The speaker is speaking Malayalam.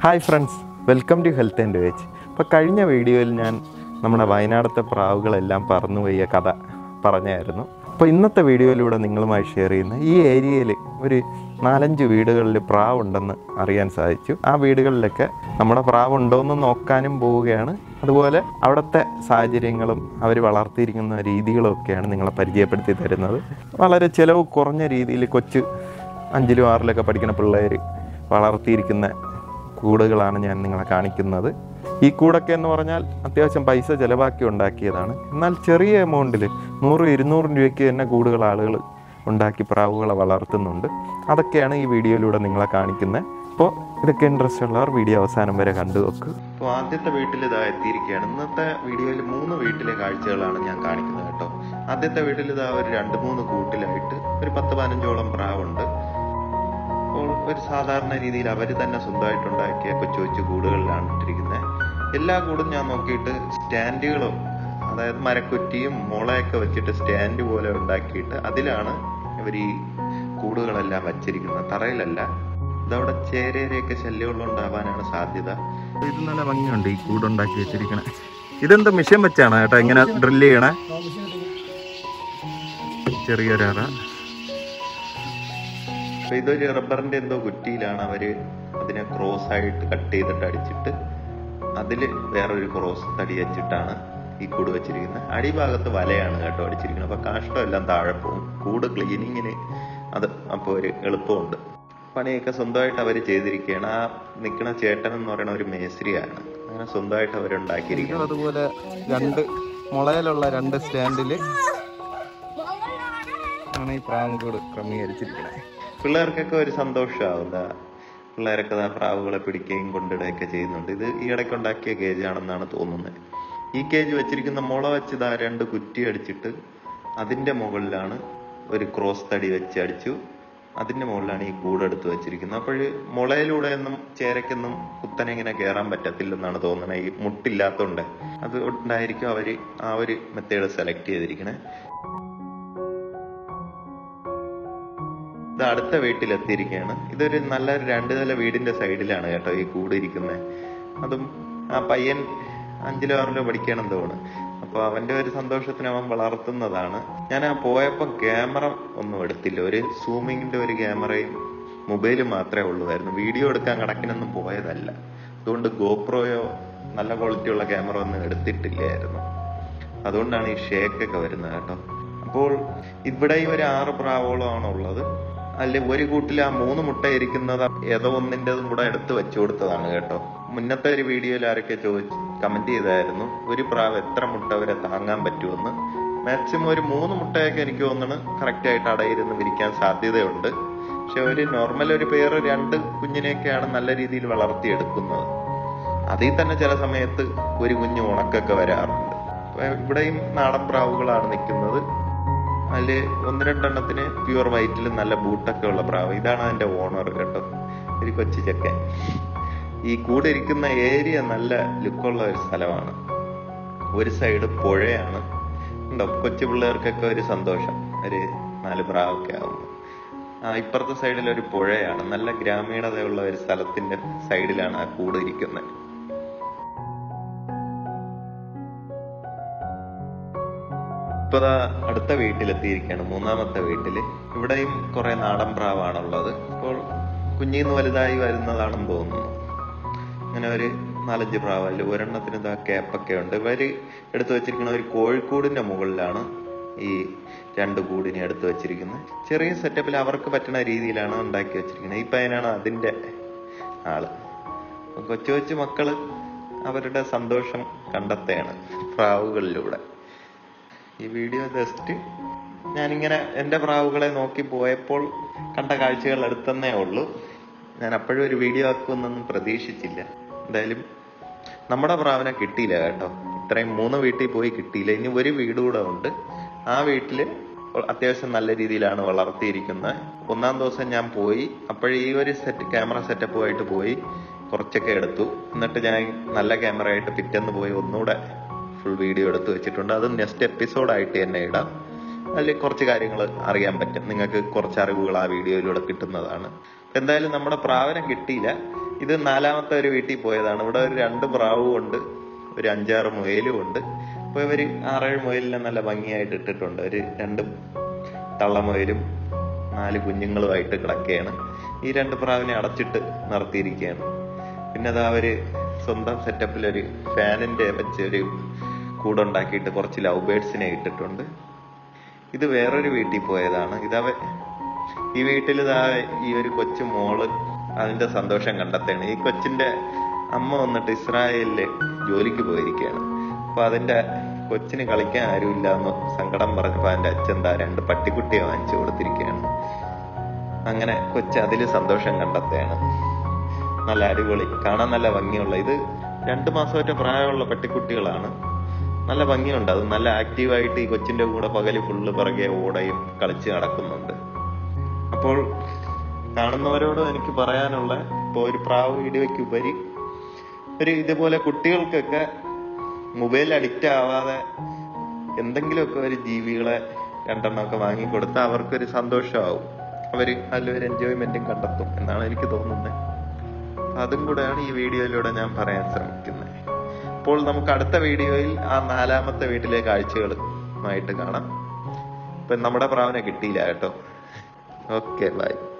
hi friends welcome to health and veg അപ്പോൾ കഴിഞ്ഞ വീഡിയോയിൽ ഞാൻ നമ്മുടെ വയനാടത്തെ പ്രാവുകളെല്ലാം പറന്നുപോയ കഥ പറഞ്ഞായിരുന്നു അപ്പോൾ ഇന്നത്തെ വീഡിയോയിലൂടെ നിങ്ങളുമായി ഷെയർ ചെയ്യുന്ന ഈ ഏരിയയിൽ ഒരു നാലഞ്ച് വീടുകളിൽ പ്രാവുണ്ടെന്ന് അറിയാൻ സാധിച്ചു ആ വീടുകളിലൊക്കെ നമ്മുടെ പ്രാവുണ്ടോയെന്ന് നോക്കാനും പോവുകയാണ് അതുപോലെ അവിടുത്തെ സാഹചര്യങ്ങളും അവർ വളർത്തിയിരിക്കുന്ന രീതികളും ഒക്കെയാണ് നിങ്ങളെ പരിചയപ്പെടുത്തി തരുന്നത് വളരെ ചിലവ് കുറഞ്ഞ രീതിയിൽ കൊച്ചു അഞ്ചിലും ആറിലൊക്കെ പഠിക്കുന്ന പിള്ളേർ വളർത്തിയിരിക്കുന്ന കൂടുകളാണ് ഞാൻ നിങ്ങളെ കാണിക്കുന്നത് ഈ കൂടൊക്കെ എന്ന് പറഞ്ഞാൽ അത്യാവശ്യം പൈസ ചിലവാക്കി ഉണ്ടാക്കിയതാണ് എന്നാൽ ചെറിയ എമൗണ്ടിൽ നൂറ് ഇരുന്നൂറ് രൂപയ്ക്ക് തന്നെ കൂടുതൽ ആളുകൾ ഉണ്ടാക്കി പ്രാവുകളെ വളർത്തുന്നുണ്ട് അതൊക്കെയാണ് ഈ വീഡിയോയിലൂടെ നിങ്ങളെ കാണിക്കുന്നത് അപ്പോൾ ഇതൊക്കെ ഇൻട്രസ്റ്റ് ഉള്ളവർ വീഡിയോ അവസാനം വരെ കണ്ടു നോക്കുക അപ്പോൾ ആദ്യത്തെ വീട്ടിൽ ഇതാ എത്തിയിരിക്കുകയാണ് ഇന്നത്തെ വീഡിയോയിൽ മൂന്ന് വീട്ടിലെ കാഴ്ചകളാണ് ഞാൻ കാണിക്കുന്നത് കേട്ടോ ആദ്യത്തെ വീട്ടിൽ ഇതാ ഒരു രണ്ട് മൂന്ന് കൂട്ടിലായിട്ട് ഒരു പത്ത് പതിനഞ്ചോളം പ്രാവുണ്ട് അപ്പോൾ ഒരു സാധാരണ രീതിയിൽ അവർ തന്നെ സ്വന്തമായിട്ടുണ്ടാക്കിയ കൊച്ചു കൊച്ചു കൂടുകളിലാണ് ഇട്ടിരിക്കുന്നത് എല്ലാ കൂടും ഞാൻ നോക്കിയിട്ട് സ്റ്റാൻഡുകളും അതായത് മരക്കുറ്റിയും മുളയൊക്കെ വെച്ചിട്ട് സ്റ്റാൻഡ് പോലെ ഉണ്ടാക്കിയിട്ട് അതിലാണ് ഇവർ ഈ കൂടുകളെല്ലാം വച്ചിരിക്കുന്നത് തറയിലല്ല ഇതവിടെ ചേരേരെയൊക്കെ ശല്യങ്ങളുണ്ടാവാനാണ് സാധ്യത ഇത് നല്ല ഭംഗിയുണ്ട് ഈ കൂടുണ്ടാക്കി വെച്ചിരിക്കണേ ഇതെന്താ മിഷൻ വെച്ചാണ് കേട്ടോ ഇങ്ങനെ ഡ്രില്ല് ചെയ്യണേ ചെറിയൊരറ അപ്പൊ ഇതൊരു റബ്ബറിന്റെ എന്തോ കുറ്റിയിലാണ് അവര് അതിനെ ക്രോസ് ആയിട്ട് കട്ട് ചെയ്തിട്ട് അടിച്ചിട്ട് അതില് വേറൊരു ക്രോസ് തടി വെച്ചിട്ടാണ് ഈ കൂട് വെച്ചിരിക്കുന്നത് അടിഭാഗത്ത് വലയാണ് കേട്ടോ അടിച്ചിരിക്കുന്നത് അപ്പൊ കാഷ്ടമെല്ലാം താഴെ പോകും കൂട് ക്ലീനിങ്ങിന് അത് അപ്പോൾ ഒരു എളുപ്പമുണ്ട് പണിയൊക്കെ സ്വന്തമായിട്ട് അവർ ചെയ്തിരിക്കുകയാണ് ആ നിൽക്കുന്ന ചേട്ടൻ എന്ന് പറയുന്ന ഒരു മേസ്ത്രിയാണ് അങ്ങനെ സ്വന്തമായിട്ട് അവരുണ്ടാക്കിയിരിക്കുന്നത് അതുപോലെ രണ്ട് മുളയിലുള്ള രണ്ട് സ്റ്റാൻഡില് ആണ് ഈ പ്രാവുകൂട് ക്രമീകരിച്ചിരിക്കുന്നത് പിള്ളേർക്കൊക്കെ ഒരു സന്തോഷമാവുന്ന പിള്ളേരൊക്കെ ദാ പ്രാവുകളെ പിടിക്കുകയും കൊണ്ടിടുകയൊക്കെ ചെയ്യുന്നുണ്ട് ഇത് ഈ ഇടയ്ക്ക് ഉണ്ടാക്കിയ കേജ് ആണെന്നാണ് തോന്നുന്നത് ഈ കേജ് വെച്ചിരിക്കുന്ന മുള വെച്ച് ഇതാ രണ്ട് കുറ്റി അടിച്ചിട്ട് അതിന്റെ മുകളിലാണ് ഒരു ക്രോസ് തടി വെച്ച് അടിച്ചു അതിന്റെ മുകളിലാണ് ഈ കൂടെടുത്ത് വെച്ചിരിക്കുന്നത് അപ്പോൾ മുളയിലൂടെ ഒന്നും ചേരക്കൊന്നും കുത്തനെ ഇങ്ങനെ കയറാൻ പറ്റത്തില്ലെന്നാണ് തോന്നുന്നത് ഈ മുട്ടില്ലാത്തതുകൊണ്ട് അത് ഉണ്ടായിരിക്കും അവര് ആ ഒരു മെത്തേഡ് സെലക്ട് ചെയ്തിരിക്കണേ ഇത് അടുത്ത വീട്ടിലെത്തിയിരിക്കുകയാണ് ഇതൊരു നല്ല രണ്ട് നില വീടിന്റെ സൈഡിലാണ് കേട്ടോ ഈ കൂട് ഇരിക്കുന്നത് അതും ആ പയ്യൻ അഞ്ചിലോ ആറിലോ പഠിക്കണം തോന്നുന്നു അപ്പൊ അവന്റെ ഒരു സന്തോഷത്തിന് അവൻ വളർത്തുന്നതാണ് ഞാൻ ആ പോയപ്പോ ക്യാമറ ഒന്നും എടുത്തില്ല ഒരു സൂമിങ്ങിന്റെ ഒരു ക്യാമറയും മൊബൈലും മാത്രമേ ഉള്ളുവായിരുന്നു വീഡിയോ എടുക്കാൻ കണക്കിനൊന്നും പോയതല്ല അതുകൊണ്ട് ഗോപ്രോയോ നല്ല ക്വാളിറ്റി ഉള്ള ക്യാമറ ഒന്നും എടുത്തിട്ടില്ലായിരുന്നു അതുകൊണ്ടാണ് ഈ ഷേക്ക് ഒക്കെ വരുന്നത് കേട്ടോ അപ്പോൾ ഇവിടെ ഈ ഒരു ആറ് പ്രാവോളമാണ് ഉള്ളത് അല്ലെ ഒരു കൂട്ടിൽ ആ മൂന്ന് മുട്ട ഇരിക്കുന്നത് ഏതോ ഒന്നിൻ്റെതും കൂടെ എടുത്ത് വെച്ചു കൊടുത്തതാണ് കേട്ടോ മുന്നത്തെ ഒരു വീഡിയോയിൽ ആരൊക്കെ ചോദിച്ചു കമന്റ് ചെയ്തായിരുന്നു ഒരു പ്രാവ് എത്ര മുട്ട വരെ താങ്ങാൻ പറ്റുമെന്ന് മാക്സിമം ഒരു മൂന്ന് മുട്ടയൊക്കെ എനിക്ക് തോന്നുന്നു കറക്റ്റ് ആയിട്ട് അടയിരുന്ന് വിരിക്കാൻ സാധ്യതയുണ്ട് പക്ഷെ ഒരു നോർമൽ ഒരു പേര് രണ്ട് കുഞ്ഞിനെയൊക്കെയാണ് നല്ല രീതിയിൽ വളർത്തിയെടുക്കുന്നത് അതിൽ തന്നെ ചില സമയത്ത് ഒരു കുഞ്ഞ് ഉണക്കൊക്കെ വരാറുണ്ട് അപ്പൊ ഇവിടെയും നാടൻ പ്രാവുകളാണ് നിൽക്കുന്നത് അതില് ഒന്ന് രണ്ടെണ്ണത്തിന് പ്യുവർ വൈറ്റിൽ നല്ല ബൂട്ടൊക്കെ ഉള്ള പ്രാവ് ഇതാണ് അതിന്റെ ഓണർ കേട്ടോ ഒരു കൊച്ചു ചെക്കൻ ഈ കൂടെ ഇരിക്കുന്ന ഏരിയ നല്ല ലുക്കുള്ള ഒരു സ്ഥലമാണ് ഒരു സൈഡ് പുഴയാണ് ഉണ്ടോ കൊച്ചു പിള്ളേർക്കൊക്കെ ഒരു സന്തോഷം ഒരു നാല് പ്രാവൊക്കെ ആവുമ്പോൾ ആ ഇപ്പുറത്തെ സൈഡിൽ ഒരു പുഴയാണ് നല്ല ഗ്രാമീണതയുള്ള ഒരു സ്ഥലത്തിന്റെ സൈഡിലാണ് ആ കൂട് ഇരിക്കുന്നത് ഇപ്പൊ ദാ അടുത്ത വീട്ടിലെത്തിയിരിക്കുകയാണ് മൂന്നാമത്തെ വീട്ടില് ഇവിടെയും കുറെ നാടൻ പ്രാവാണുള്ളത് അപ്പോൾ കുഞ്ഞിന്ന് വലുതായി വരുന്നതാണെന്ന് തോന്നുന്നു അങ്ങനെ ഒരു നാലഞ്ച് പ്രാവല്ല ഒരെണ്ണത്തിന് ഇതാ കേപ്പൊക്കെ ഉണ്ട് ഇവര് എടുത്തു വെച്ചിരിക്കുന്ന ഒരു കോഴിക്കൂടിന്റെ മുകളിലാണ് ഈ രണ്ട് കൂടിനെ എടുത്തു വെച്ചിരിക്കുന്നത് ചെറിയ സെറ്റപ്പിൽ അവർക്ക് പറ്റുന്ന രീതിയിലാണ് ഉണ്ടാക്കി വെച്ചിരിക്കുന്നത് ഈ പയ്യനാണ് അതിന്റെ ആള് അപ്പൊ കൊച്ചു കൊച്ചു മക്കള് അവരുടെ സന്തോഷം കണ്ടെത്തുകയാണ് പ്രാവുകളിലൂടെ ഈ വീഡിയോ ജസ്റ്റ് ഞാനിങ്ങനെ എൻ്റെ പ്രാവുകളെ നോക്കി പോയപ്പോൾ കണ്ട കാഴ്ചകൾ എടുത്തന്നേ ഉള്ളൂ ഞാൻ അപ്പോഴും ഒരു വീഡിയോ ആക്കുമെന്നൊന്നും പ്രതീക്ഷിച്ചില്ല എന്തായാലും നമ്മുടെ പ്രാവിനെ കിട്ടിയില്ല കേട്ടോ ഇത്രയും മൂന്ന് വീട്ടിൽ പോയി കിട്ടിയില്ല ഇനി ഒരു വീട് കൂടെ ഉണ്ട് ആ വീട്ടില് അത്യാവശ്യം നല്ല രീതിയിലാണ് വളർത്തിയിരിക്കുന്നത് ഒന്നാം ദിവസം ഞാൻ പോയി അപ്പോഴേ ഈ ഒരു സെറ്റ് ക്യാമറ സെറ്റപ്പുമായിട്ട് പോയി കുറച്ചൊക്കെ എടുത്തു എന്നിട്ട് ഞാൻ നല്ല ക്യാമറ ആയിട്ട് പിറ്റേന്ന് പോയി ഒന്നുകൂടെ ഫുൾ വീഡിയോ എടുത്ത് വെച്ചിട്ടുണ്ട് അത് നെക്സ്റ്റ് എപ്പിസോഡായിട്ട് തന്നെ ഇടാം അതിൽ കുറച്ച് കാര്യങ്ങൾ അറിയാൻ പറ്റും നിങ്ങൾക്ക് കുറച്ച് അറിവുകൾ ആ വീഡിയോയിലൂടെ കിട്ടുന്നതാണ് എന്തായാലും നമ്മുടെ പ്രാവനം കിട്ടിയില്ല ഇത് നാലാമത്തെ ഒരു വീട്ടിൽ പോയതാണ് ഇവിടെ ഒരു രണ്ട് പ്രാവും ഉണ്ട് ഒരു അഞ്ചാറ് മുയലും ഉണ്ട് അപ്പൊ ഇവര് ആറേഴ് മുയലിനെ നല്ല ഭംഗിയായിട്ട് ഇട്ടിട്ടുണ്ട് ഒരു രണ്ട് തള്ളമുയലും നാല് കുഞ്ഞുങ്ങളുമായിട്ട് കിടക്കുകയാണ് ഈ രണ്ട് പ്രാവിനെ അടച്ചിട്ട് നിർത്തിയിരിക്കുകയാണ് പിന്നെ അതാ അവര് സ്വന്തം സെറ്റപ്പിൽ ഒരു ഫാനിന്റെ വെച്ച് ഒരു കൂടുണ്ടാക്കിയിട്ട് കുറച്ച് ലവ് ബേഡ്സിനെ ഇട്ടിട്ടുണ്ട് ഇത് വേറൊരു വീട്ടിൽ പോയതാണ് ഇതവ ഈ വീട്ടിൽ ഇതാ ഈ ഒരു കൊച്ചു മോള് അതിന്റെ സന്തോഷം കണ്ടെത്തുകയാണ് ഈ കൊച്ചിന്റെ അമ്മ വന്നിട്ട് ഇസ്രായേലില് ജോലിക്ക് പോയിരിക്കുകയാണ് അപ്പൊ അതിന്റെ കൊച്ചിന് കളിക്കാൻ ആരുമില്ല എന്ന് സങ്കടം പറഞ്ഞപ്പോ അതിന്റെ അച്ഛൻ എന്താ രണ്ട് പട്ടിക്കുട്ടിയെ വാങ്ങിച്ചു കൊടുത്തിരിക്കുകയാണ് അങ്ങനെ കൊച്ചു അതില് സന്തോഷം കണ്ടെത്തുകയാണ് നല്ല അടിപൊളി കാണാൻ നല്ല ഭംഗിയുള്ള ഇത് രണ്ടു മാസമായിട്ട് പ്രായമുള്ള പട്ടിക്കുട്ടികളാണ് നല്ല ഭംഗിയുണ്ട് അത് നല്ല ആക്റ്റീവായിട്ട് ഈ കൊച്ചിന്റെ കൂടെ പകല് ഫുള്ള് പിറകെ ഓടയും കളിച്ച് നടക്കുന്നുണ്ട് അപ്പോൾ കാണുന്നവരോട് എനിക്ക് പറയാനുള്ള ഇപ്പോൾ ഒരു പ്രാവ് വീഡിയോയ്ക്ക് ഉപരി ഒരു ഇതുപോലെ കുട്ടികൾക്കൊക്കെ മൊബൈൽ അഡിക്റ്റ് ആവാതെ എന്തെങ്കിലുമൊക്കെ ഒരു ജീവികളെ രണ്ടെണ്ണമൊക്കെ വാങ്ങിക്കൊടുത്താൽ അവർക്കൊരു സന്തോഷമാവും അവര് അതിലൊരു എൻജോയ്മെന്റും കണ്ടെത്തും എന്നാണ് എനിക്ക് തോന്നുന്നത് അതും കൂടെയാണ് ഈ വീഡിയോയിലൂടെ ഞാൻ പറയാൻ ശ്രമിക്കുന്നത് അപ്പോൾ നമുക്ക് അടുത്ത വീഡിയോയിൽ ആ നാലാമത്തെ വീട്ടിലെ കാഴ്ചകളുമായിട്ട് കാണാം ഇപ്പൊ നമ്മുടെ പ്രാവനെ കിട്ടിയില്ല കേട്ടോ ഓക്കെ ബൈ